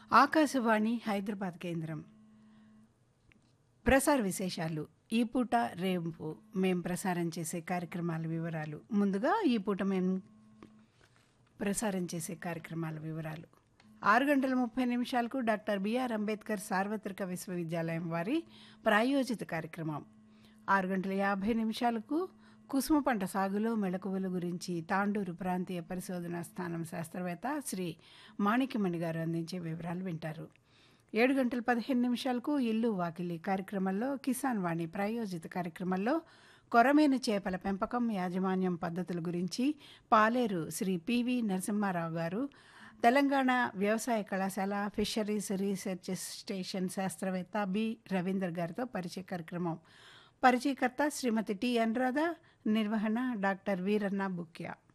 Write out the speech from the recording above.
ఆకాశవాణి హైదరాబాద్ కేంద్రం ప్రసార విశేషాలు ఈ పూట రేపు మేం ప్రసారం చేసే కార్యక్రమాల వివరాలు ముందుగా ఈ పూట మేము ప్రసారం చేసే కార్యక్రమాల వివరాలు ఆరు గంటల ముప్పై నిమిషాలకు డాక్టర్ బిఆర్ అంబేద్కర్ సార్వత్రిక విశ్వవిద్యాలయం వారి ప్రాయోజిత కార్యక్రమం ఆరు గంటల యాభై నిమిషాలకు కుసుమ పంట సాగులో మెళకువల గురించి తాండూరు ప్రాంతీయ పరిశోధనా స్థానం శాస్త్రవేత్త శ్రీ మాణిక్యమణి గారు అందించే వివరాలు వింటారు ఏడు గంటల పదిహేను నిమిషాలకు ఇల్లు వాకిలి కార్యక్రమంలో కిసాన్ వాణి ప్రాయోజిత కార్యక్రమంలో కొరమేను చేపల పెంపకం యాజమాన్యం పద్ధతుల గురించి పాలేరు శ్రీ పివి నరసింహారావు గారు తెలంగాణ వ్యవసాయ కళాశాల ఫిషరీస్ రీసెర్చ్ స్టేషన్ శాస్త్రవేత్త బి రవీందర్ గారితో పరిచయ కార్యక్రమం పరిచయకర్త శ్రీమతి టి అనురాధ నిర్వహణ డాక్టర్ వీరన్న బుక్యా